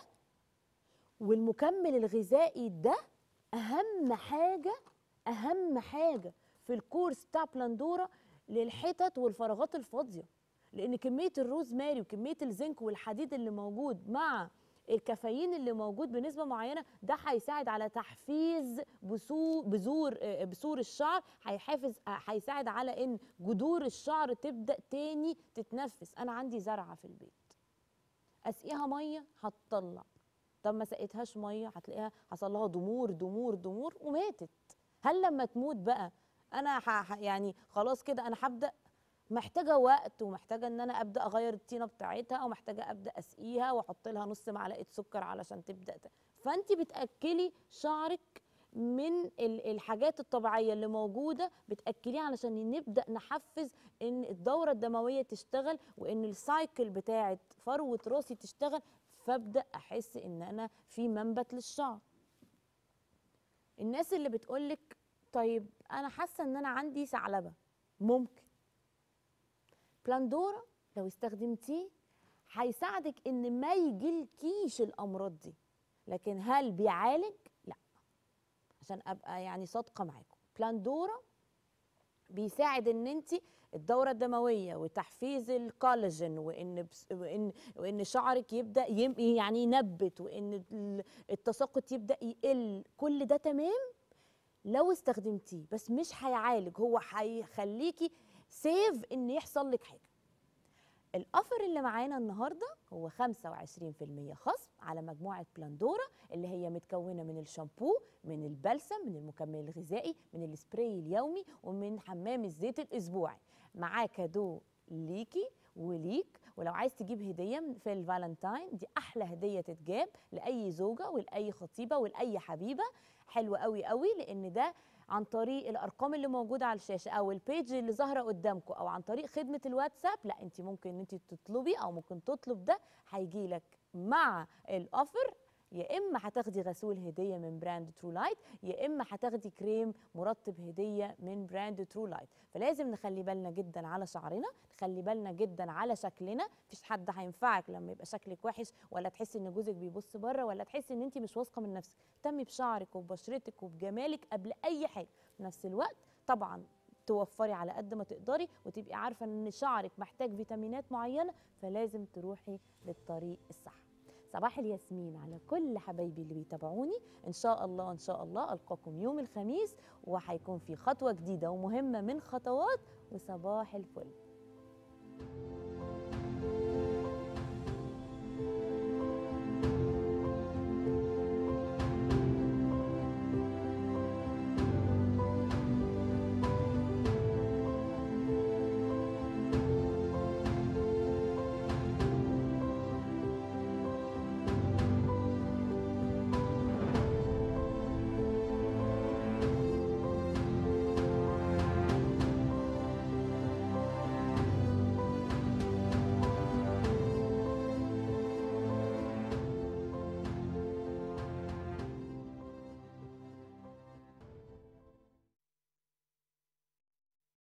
والمكمل الغذائي ده اهم حاجه اهم حاجه في الكورس بتاع بلاندورا للحتت والفراغات الفاضيه لان كميه الروزماري وكميه الزنك والحديد اللي موجود مع الكافيين اللي موجود بنسبه معينه ده هيساعد على تحفيز بثور بذور آه، بثور الشعر هيحافظ آه، هيساعد على ان جذور الشعر تبدا تاني تتنفس انا عندي زرعه في البيت اسقيها ميه هتطلع طب ما سقيتهاش ميه هتلاقيها حصل لها ضمور ضمور ضمور وماتت هل لما تموت بقى انا ح... ح- يعني خلاص كده انا هبدا محتاجه وقت ومحتاجه ان انا ابدا اغير الطينه بتاعتها ومحتاجه ابدا اسقيها واحط لها نص معلقه سكر علشان تبدا ت... فانت بتاكلي شعرك من ال- الحاجات الطبيعيه اللي موجوده بتاكليه علشان نبدا نحفز ان الدوره الدمويه تشتغل وان السايكل بتاعه فروه راسي تشتغل فابدا احس ان انا في منبت للشعر الناس اللي بتقولك طيب انا حاسه ان انا عندي ثعلبه ممكن بلاندورا لو استخدمتيه هيساعدك ان ما يجيلكيش الامراض دي لكن هل بيعالج لا عشان ابقى يعني صادقه معاكم بلاندورا بيساعد ان انت الدوره الدمويه وتحفيز الكولاجين وان بس وان وان شعرك يبدا يم يعني ينبت وان ال- التساقط يبدا يقل كل ده تمام لو استخدمتيه بس مش هيعالج هو هيخليكي سيف ان يحصل لك حاجه الاوفر اللي معانا النهارده هو 25% خصم على مجموعه بلاندورا اللي هي متكونه من الشامبو من البلسم من المكمل الغذائي من السبراي اليومي ومن حمام الزيت الاسبوعي معاه كادو ليكي وليك ولو عايز تجيب هديه في الفالنتاين دي احلى هديه تتجاب لاي زوجه ولاي خطيبه ولاي حبيبه حلوه قوي قوي لان ده عن طريق الارقام اللي موجوده على الشاشه او البيج اللي ظاهره قدامكم او عن طريق خدمه الواتساب لا انت ممكن ان انت تطلبي او ممكن تطلب ده هيجي لك مع الاوفر يا اما هتاخدي غسول هديه من براند ترو لايت يا اما هتاخدي كريم مرطب هديه من براند ترو لايت فلازم نخلي بالنا جدا على شعرنا نخلي بالنا جدا على شكلنا مفيش حد هينفعك لما يبقى شكلك وحش ولا تحسي ان جوزك بيبص بره ولا تحسي ان انت مش واثقه من نفسك اهتمي بشعرك وببشرتك وبجمالك قبل اي حاجه في نفس الوقت طبعا توفري على قد ما تقدري وتبقي عارفه ان شعرك محتاج فيتامينات معينه فلازم تروحي للطريق الصح صباح الياسمين على كل حبايبي اللي بيتابعوني ان شاء الله ان شاء الله القاكم يوم الخميس وهيكون في خطوه جديده ومهمه من خطوات وصباح الفل